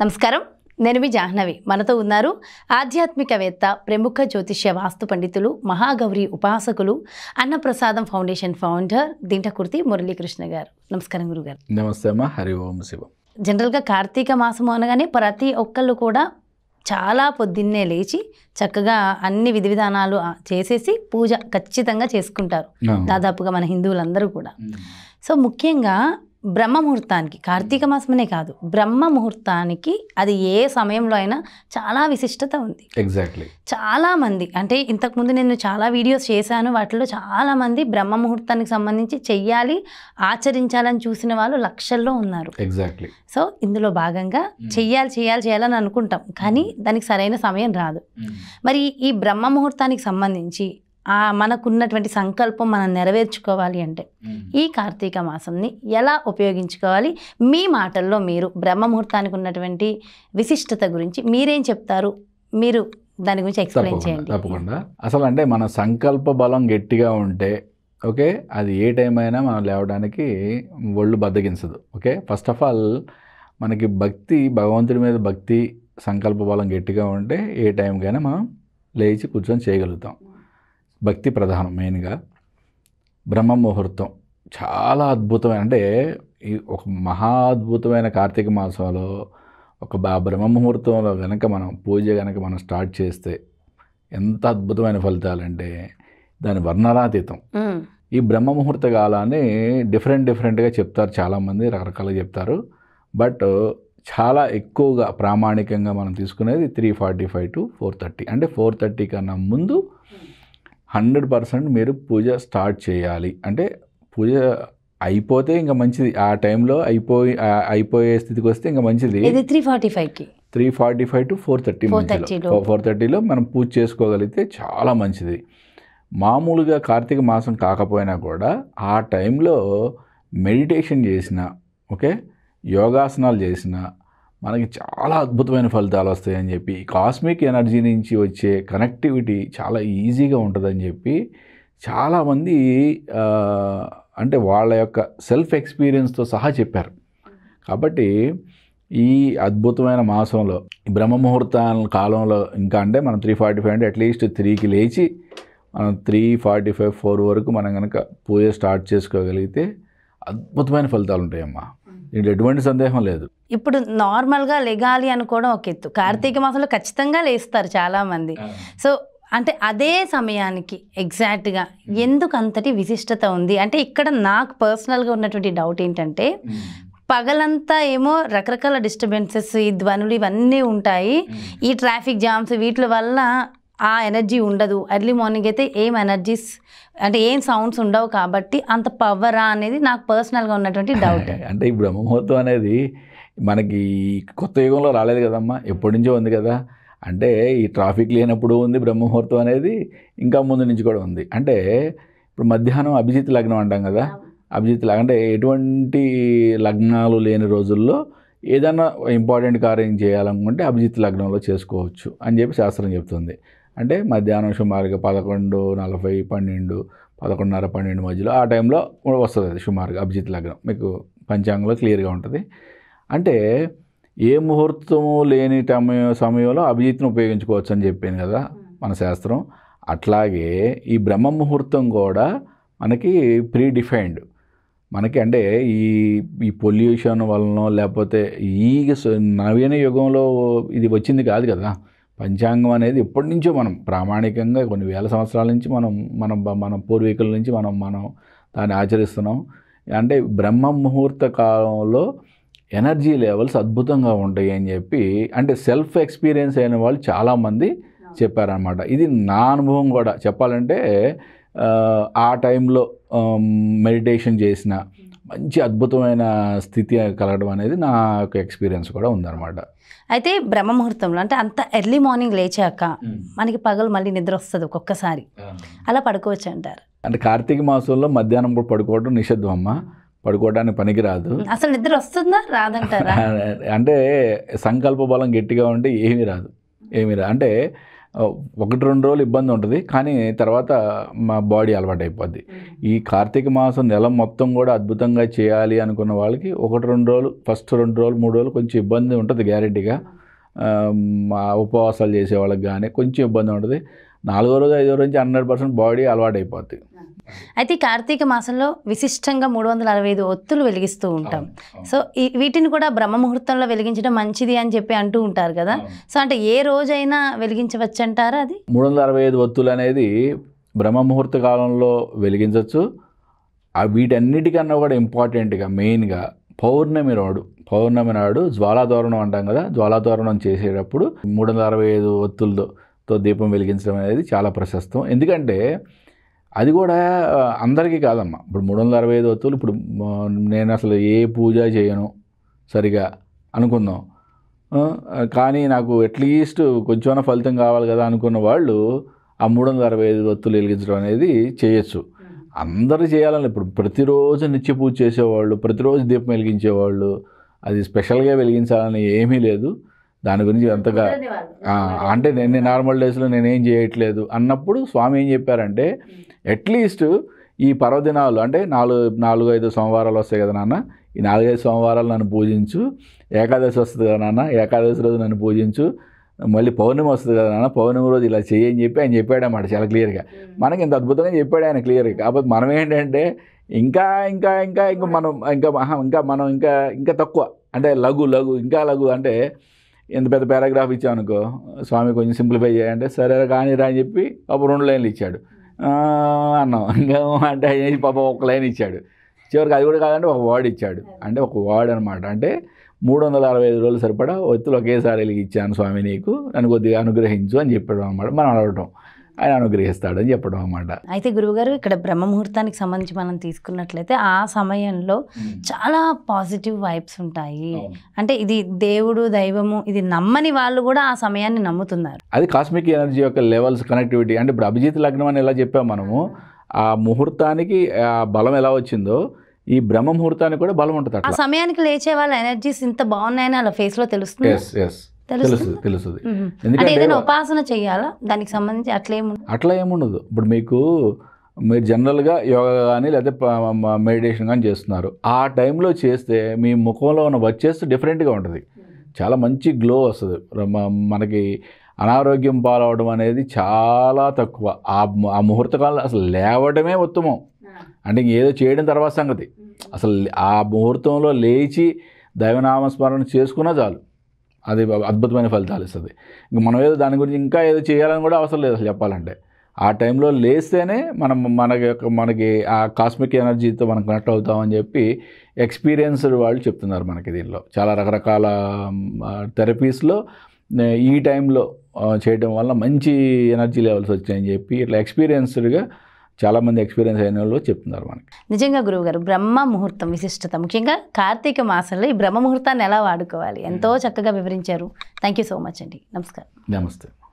నమస్కారం నేను మీ జాహ్నవి మనతో ఉన్నారు ఆధ్యాత్మికవేత్త ప్రముఖ జ్యోతిష్య వాస్తు పండితులు మహాగౌరి ఉపాసకులు అన్నప్రసాదం ఫౌండేషన్ ఫౌండర్ దింటకుర్తి మురళీకృష్ణ గారు నమస్కారం గురుగారు నమస్తే అమ్మా హరి ఓం శివం జనరల్గా కార్తీక మాసము అనగానే ప్రతి ఒక్కళ్ళు కూడా చాలా పొద్దున్నే లేచి చక్కగా అన్ని విధి విధానాలు ఆ, చేసేసి పూజ ఖచ్చితంగా చేసుకుంటారు దాదాపుగా మన హిందువులందరూ కూడా సో ముఖ్యంగా బ్రహ్మ ముహూర్తానికి కార్తీక మాసమనే కాదు బ్రహ్మ ముహూర్తానికి అది ఏ సమయంలో అయినా చాలా విశిష్టత ఉంది ఎగ్జాక్ట్లీ చాలా మంది అంటే ఇంతకుముందు నేను చాలా వీడియోస్ చేశాను వాటిలో చాలా మంది బ్రహ్మ ముహూర్తానికి సంబంధించి చెయ్యాలి ఆచరించాలని చూసిన వాళ్ళు లక్షల్లో ఉన్నారు ఎగ్జాక్ట్లీ సో ఇందులో భాగంగా చెయ్యాలి చేయాలి చేయాలని అనుకుంటాం కానీ దానికి సరైన సమయం రాదు మరి ఈ బ్రహ్మ ముహూర్తానికి సంబంధించి ఆ మనకున్నటువంటి సంకల్పం మనం నెరవేర్చుకోవాలి అంటే ఈ కార్తీక మాసంని ఎలా ఉపయోగించుకోవాలి మీ మాటల్లో మీరు బ్రహ్మ ముహూర్తానికి ఉన్నటువంటి విశిష్టత గురించి మీరేం చెప్తారు మీరు దాని గురించి ఎక్స్ప్లెయిన్ తప్పకుండా చేయండి తప్పకుండా అసలు అంటే మన సంకల్ప బలం గట్టిగా ఉంటే ఓకే అది ఏ టైం అయినా మనం లేవడానికి ఒళ్ళు బద్దగించదు ఓకే ఫస్ట్ ఆఫ్ ఆల్ మనకి భక్తి భగవంతుడి మీద భక్తి సంకల్ప బలం గట్టిగా ఉంటే ఏ టైంకైనా మనం లేచి కూర్చొని చేయగలుగుతాం భక్తి ప్రధానం మెయిన్గా బ్రహ్మ ముహూర్తం చాలా అద్భుతమైన అంటే ఈ ఒక మహా అద్భుతమైన కార్తీక మాసంలో ఒక బా బ్రహ్మ ముహూర్తంలో కనుక మనం పూజ కనుక మనం స్టార్ట్ చేస్తే ఎంత అద్భుతమైన ఫలితాలంటే దాని వర్ణనాతీతం ఉమ్, ఈ బ్రహ్మ ముహూర్త కాలాన్ని డిఫరెంట్ డిఫరెంట్గా చెప్తారు చాలామంది రకరకాలుగా చెప్తారు బట్ చాలా ఎక్కువగా ప్రామాణికంగా మనం తీసుకునేది three forty five to four thirty అంటే ఫోర్ థర్టీ కన్నా ముందు హండ్రెడ్ పర్సెంట్ మీరు పూజ స్టార్ట్ చేయాలి అంటే పూజ అయిపోతే ఇంకా మంచిది ఆ టైంలో అయిపోయి ఆ- అయిపోయే స్థితికి వస్తే ఇంకా మంచిది ఇది త్రీ ఫార్టీ ఫైవ్కి three forty five to four thirty 4:30 లో. ఫోర్ థర్టీలో మనం పూజ చేసుకోగలిగితే చాలా మంచిది మామూలుగా కార్తీక మాసం కాకపోయినా కూడా ఆ టైంలో మెడిటేషన్ చేసిన ఓకే యోగాసనాలు చేసిన మనకి చాలా అద్భుతమైన ఫలితాలు వస్తాయని చెప్పి కాస్మిక్ ఎనర్జీ నుంచి వచ్చే కనెక్టివిటీ చాలా ఈజీగా ఉంటుందని చెప్పి చాలామంది ఆ, అంటే వాళ్ళ యొక్క సెల్ఫ్ ఎక్స్పీరియన్స్తో సహా చెప్పారు కాబట్టి ఈ అద్భుతమైన మాసంలో ఈ బ్రహ్మ ముహూర్తాల కాలంలో ఇంకా అంటే మనం త్రీ ఫార్టీ ఫైవ్ అంటే అట్లీస్ట్ త్రీకి లేచి మనం త్రీ ఫార్టీ ఫైవ్ ఫోర్ వరకు మనం కనుక పూజ స్టార్ట్ చేసుకోగలిగితే అద్భుతమైన ఫలితాలు ఉంటాయమ్మా దీంట్లో ఎటువంటి సందేహం లేదు ఇప్పుడు నార్మల్గా లెగాలి అనుకోవడం ఒక ఎత్తు కార్తీక మాసంలో ఖచ్చితంగా లేస్తారు చాలా మంది సో అంటే అదే సమయానికి ఎగ్జాక్ట్గా ఎందుకు అంతటి విశిష్టత ఉంది అంటే ఇక్కడ నాకు పర్సనల్గా ఉన్నటువంటి డౌట్ ఏంటంటే పగలంతా ఏమో రకరకాల డిస్టర్బెన్సెస్ ఈ ధ్వనులు ఇవన్నీ ఉంటాయి ఈ ట్రాఫిక్ జామ్స్ వీటి వల్ల ఆ ఎనర్జీ ఉండదు ఎర్లీ మార్నింగ్ అయితే ఏం ఎనర్జీస్ అంటే ఏం సౌండ్స్ ఉండవు కాబట్టి అంత పవరా అనేది నాకు పర్సనల్గా ఉన్నటువంటి డౌట్ అంటే ఈ బ్రహ్మ ముహూర్తం అనేది మనకి కొత్త యుగంలో రాలేదు కదమ్మా ఎప్పటి నుంచో ఉంది కదా అంటే ఈ ట్రాఫిక్ లేనప్పుడు ఉంది బ్రహ్మ ముహూర్తం అనేది ఇంకా ముందు నుంచి కూడా ఉంది అంటే ఇప్పుడు మధ్యాహ్నం అభిజిత్ లగ్నం అంటాం కదా అభిజిత్ లగ్నం అంటే ఎటువంటి లగ్నాలు లేని రోజుల్లో ఏదైనా ఇంపార్టెంట్ కార్యం చేయాలనుకుంటే అభిజిత్ లగ్నంలో చేసుకోవచ్చు అని చెప్పి శాస్త్రం చెప్తుంది అంటే మధ్యాహ్నం సుమారుగా పదకొండు నలభై పన్నెండు పదకొండున్నర పన్నెండు మధ్యలో ఆ టైంలో వస్తుంది అది సుమారుగా అభిజిత్ లగ్నం మీకు పంచాంగంలో క్లియర్గా ఉంటుంది అంటే ఏ ముహూర్తము లేని సమయం సమయంలో అభిజిత్ను ఉపయోగించుకోవచ్చు అని చెప్పాను కదా మన శాస్త్రం అట్లాగే ఈ బ్రహ్మ ముహూర్తం కూడా మనకి ప్రీ డిఫైన్డ్ మనకి అంటే ఈ ఈ పొల్యూషన్ వలన లేకపోతే ఈ స- నవీన యుగంలో ఇది వచ్చింది కాదు కదా పంచాంగం అనేది ఎప్పటి నుంచో మనం ప్రామాణికంగా కొన్ని వేల సంవత్సరాల నుంచి మనం మనం మన పూర్వీకుల నుంచి మనం మనం దాన్ని ఆచరిస్తున్నాం అంటే బ్రహ్మ ముహూర్త కాలంలో ఎనర్జీ లెవెల్స్ అద్భుతంగా ఉంటాయి అని చెప్పి అంటే సెల్ఫ్ ఎక్స్పీరియన్స్ అయిన వాళ్ళు చాలామంది చెప్పారనమాట ఇది నా అనుభవం కూడా చెప్పాలంటే ఆ, ఆ టైంలో మెడిటేషన్ చేసిన మంచి అద్భుతమైన స్థితి కలగడం అనేది నా యొక్క ఎక్స్పీరియన్స్ కూడా ఉందన్నమాట అయితే బ్రహ్మ ముహూర్తంలో అంటే అంత ఎర్లీ మార్నింగ్ లేచాక మనకి పగలు మళ్ళీ నిద్ర వస్తుంది ఒక్కొక్కసారి అలా పడుకోవచ్చు అంటారు అంటే కార్తీక మాసంలో మధ్యాహ్నం కూడా పడుకోవడం నిషిద్ధం అమ్మ పడుకోవడానికి పనికిరాదు అసలు నిద్ర వస్తుందా రాదంటారా అంటే సంకల్ప బలం గట్టిగా ఉంటే ఏమీ రాదు ఏమీ రాదు అంటే ఆ, ఒకటి రెండు రోజులు ఇబ్బంది ఉంటుంది కానీ తర్వాత మా బాడీ అలవాటు అయిపోద్ది ఈ కార్తీక మాసం నెల మొత్తం కూడా అద్భుతంగా చేయాలి అనుకున్న వాళ్ళకి ఒకటి రెండు రోజులు ఫస్ట్ రెండు రోజులు మూడు రోజులు కొంచెం ఇబ్బంది ఉంటుంది గ్యారెంటీగా మా ఉపవాసాలు చేసే వాళ్ళకి కానీ కొంచెం ఇబ్బంది ఉంటుంది నాలుగో రోజు ఐదో రోజు నుంచి హండ్రెడ్ పర్సెంట్ బాడీ అలవాటు అయిపోద్ది అయితే ఈ కార్తీక మాసంలో విశిష్టంగా మూడు వందల అరవై ఐదు ఒత్తులు వెలిగిస్తూ ఉంటాం సో ఈ వీటిని కూడా బ్రహ్మ ముహూర్తంలో వెలిగించడం మంచిది అని చెప్పి అంటూ ఉంటారు కదా సో అంటే ఏ రోజైనా వెలిగించవచ్చు అంటారా అది మూడు వందల అరవై ఐదు ఒత్తులు అనేది బ్రహ్మ ముహూర్త కాలంలో వెలిగించవచ్చు ఆ వీటన్నిటికన్నా కూడా ఇంపార్టెంట్గా మెయిన్గా పౌర్ణమి నాడు పౌర్ణమి నాడు జ్వాలాతోరణం అంటాం కదా జ్వాలాతోరణం చేసేటప్పుడు మూడు వందల అరవై ఐదు ఒత్తులతో తో దీపం వెలిగించడం అనేది చాలా ప్రశస్తం ఎందుకంటే అది కూడా ఆ, అందరికీ కాదమ్మా ఇప్పుడు మూడు వందల అరవై ఐదు ఒత్తులు ఇప్పుడు ఆ, నేను అసలు ఏ పూజ చేయను సరిగా అనుకుందాం ఆ, కానీ నాకు అట్లీస్ట్ కొంచెమైనా ఫలితం కావాలి కదా అనుకున్న వాళ్ళు ఆ మూడు వందల అరవై ఐదు ఒత్తులు వెలిగించడం అనేది చేయొచ్చు అందరూ చేయాలని ఇప్పుడు ప్రతిరోజు నిత్య పూజ చేసేవాళ్ళు ప్రతిరోజు దీపం వెలిగించేవాళ్ళు అది స్పెషల్గా వెలిగించాలని ఏమీ లేదు దాని గురించి అంతగా ఆ, అంటే నేను నార్మల్ డేస్లో నేనేం చేయట్లేదు అన్నప్పుడు స్వామి ఏం చెప్పారంటే అట్లీస్ట్ ఈ పర్వదినాలు అంటే నాలుగు నాలుగు ఐదు సోమవారాలు వస్తాయి కదా నాన్న ఈ నాలుగైదు సోమవారాలు నన్ను పూజించు ఏకాదశి వస్తుంది కదా నాన్న ఏకాదశి రోజు నన్ను పూజించు మళ్ళీ పౌర్ణమి వస్తుంది కదా నాన్న పౌర్ణమి రోజు ఇలా చెయ్యి అని చెప్పి ఆయన చెప్పాడు అన్నమాట చాలా క్లియర్గా మనకి ఇంత అద్భుతంగా చెప్పాడు ఆయన క్లియర్గా కాకపోతే మనం ఏంటంటే ఇంకా ఇంకా ఇంకా ఇంకా మనం ఇంకా మహా ఇంకా మనం ఇంకా ఇంకా తక్కువ అంటే లఘు లఘు ఇంకా లఘు అంటే ఎంత పెద్ద పారాగ్రాఫ్ ఇచ్చామనుకో స్వామి కొంచెం సింప్లిఫై చేయంటే సరే కానీ రా అని చెప్పి అప్పుడు రెండు లైన్లు ఇచ్చాడు ఆ, అన్నాం ఇంకా అంటే ఆయన చేసి పాప ఒక లైన్ ఇచ్చాడు చివరికి అది కూడా కాదంటే ఒక వర్డ్ ఇచ్చాడు అంటే ఒక వర్డ్ అనమాట అంటే మూడు వందల అరవై ఐదు రోజులు సరిపడా ఒత్తులు ఒకేసారి వెలిగి ఇచ్చాను స్వామి నీకు నన్ను కొద్దిగా అనుగ్రహించు అని చెప్పడం అనమాట మనం అడగటం ఆయన అనుగ్రహిస్తాడని చెప్పడం అనమాట అయితే గురువుగారు ఇక్కడ బ్రహ్మ ముహూర్తానికి సంబంధించి మనం తీసుకున్నట్లయితే ఆ సమయంలో చాలా పాజిటివ్ వైబ్స్ ఉంటాయి అంటే ఇది దేవుడు దైవము ఇది నమ్మని వాళ్ళు కూడా ఆ సమయాన్ని నమ్ముతున్నారు అది కాస్మిక్ ఎనర్జీ యొక్క లెవెల్స్ కనెక్టివిటీ అంటే ఇప్పుడు అభిజిత్ లగ్నం అని ఎలా చెప్పాం మనము ఆ ముహూర్తానికి ఆ బలం ఎలా వచ్చిందో ఈ బ్రహ్మ ముహూర్తానికి కూడా బలం ఉంటుంది ఆ అట్లా సమయానికి లేచే వాళ్ళ ఎనర్జీస్ ఇంత బాగున్నాయని అలా ఫేస్ లో తెలుస్తుంది ఎస్ ఎస్ తెలుస్తుంది తెలుస్తుంది అంటే ఎందుకంటే ఏదైనా ఉపాసన చేయాలా దానికి సంబంధించి అట్లా ఏమి అట్లా ఏముండదు ఇప్పుడు మీకు మీరు జనరల్గా యోగా కానీ లేకపోతే మెడిటేషన్ కానీ చేస్తున్నారు ఆ టైంలో చేస్తే మీ ముఖంలో ఉన్న వచ్చేసి డిఫరెంట్గా ఉంటుంది చాలా మంచి గ్లో వస్తుంది మ- మనకి అనారోగ్యం పాలవడం అనేది చాలా తక్కువ ఆ ము- ఆ ముహూర్త కాలంలో అసలు లేవడమే ఉత్తమం అంటే ఏదో చేయడం తర్వాత సంగతి అసలు ఆ ముహూర్తంలో లేచి దైవనామస్మరణ చేసుకున్నా చాలు అది అద్భుతమైన ఫలితాలు ఇస్తుంది ఇంక మనం ఏదో దాని గురించి ఇంకా ఏదో చేయాలని కూడా అవసరం లేదు అసలు చెప్పాలంటే ఆ టైంలో లేస్తేనే మనం మనకి యొక్క మనకి ఆ కాస్మిక్ ఎనర్జీతో మనం కనెక్ట్ అవుతామని చెప్పి ఎక్స్పీరియన్స్డ్ వాళ్ళు చెప్తున్నారు మనకి దీనిలో చాలా రకరకాల థెరపీస్లో ఈ టైంలో ఆ, చేయడం వల్ల మంచి ఎనర్జీ లెవెల్స్ వచ్చాయని చెప్పి ఇట్లా ఎక్స్పీరియన్స్డ్గా చాలామంది ఎక్స్పీరియన్స్ అయిన వాళ్ళు చెప్తున్నారు మనకి నిజంగా గురువుగారు బ్రహ్మ ముహూర్తం విశిష్టత ముఖ్యంగా కార్తీక మాసంలో ఈ బ్రహ్మ ముహూర్తాన్ని ఎలా వాడుకోవాలి ఎంతో చక్కగా వివరించారు థ్యాంక్ యూ సో మచ్ అండి నమస్కారం నమస్తే